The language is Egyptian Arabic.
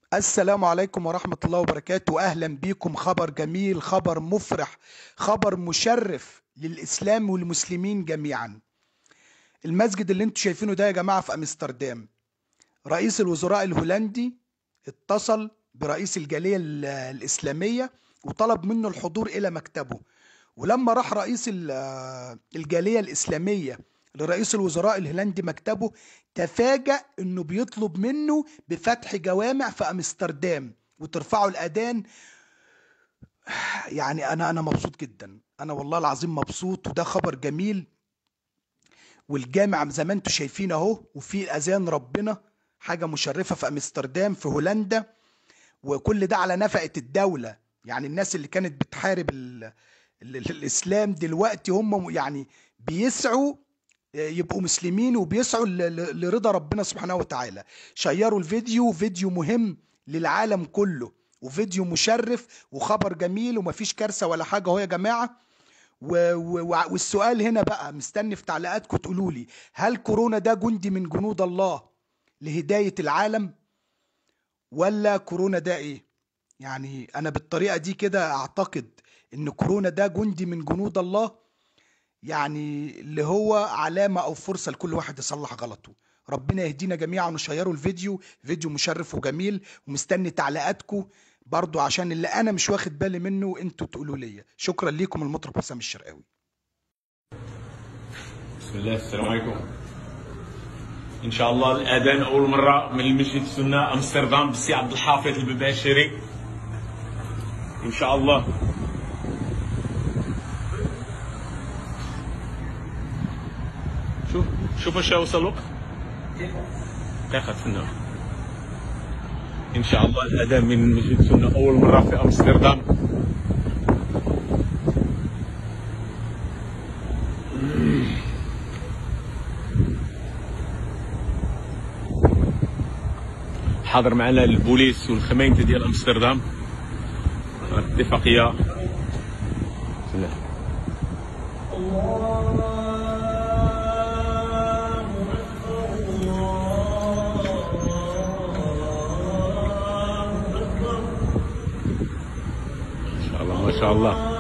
السلام عليكم ورحمة الله وبركاته أهلا بكم خبر جميل خبر مفرح خبر مشرف للإسلام والمسلمين جميعا المسجد اللي انتوا شايفينه ده يا جماعة في أمستردام رئيس الوزراء الهولندي اتصل برئيس الجالية ال- الإسلامية وطلب منه الحضور إلى مكتبه ولما راح رئيس ال- الجالية الإسلامية لرئيس الوزراء الهولندي مكتبه تفاجأ انه بيطلب منه بفتح جوامع في امستردام وترفعوا الاذان يعني انا انا مبسوط جدا انا والله العظيم مبسوط وده خبر جميل والجامع زي ما انتم شايفين اهو وفي اذان ربنا حاجه مشرفه في امستردام في هولندا وكل ده على نفقه الدوله يعني الناس اللي كانت بتحارب ال ال ال الاسلام دلوقتي هم يعني بيسعوا يبقوا مسلمين وبيسعوا ل- ل- لرضا ربنا سبحانه وتعالى شيروا الفيديو فيديو مهم للعالم كله وفيديو مشرف وخبر جميل ومفيش كارثة ولا حاجة اهو يا جماعة و... و... وع- والسؤال هنا بقى مستني في تعليقاتكم تقولوا لي هل كورونا ده جندي من جنود الله لهداية العالم ولا كورونا ده ايه يعني انا بالطريقة دي كده اعتقد ان كورونا ده جندي من جنود الله يعني اللي هو علامة أو فرصة لكل واحد يصلح غلطه ربنا يهدينا جميعا وشيروا الفيديو فيديو مشرف وجميل ومستني تعليقاتكم برضو عشان اللي أنا مش واخد بالي منه انتوا تقولوا لي شكرا ليكم المطرب حسام الشرقاوي بسم الله السلام عليكم ان شاء الله الاذان اول مره من المسجد السنه امستردام بالسي عبد الحافظ البباشري ان شاء الله شوف شوف ايش وصلوا دقيقة سنة ان شاء الله الاذان من المسجد السنه اول مره في امستردام حاضر معنا البوليس والخمينة ديال امستردام اتفاقية بسم الله ما شاء الله ما شاء الله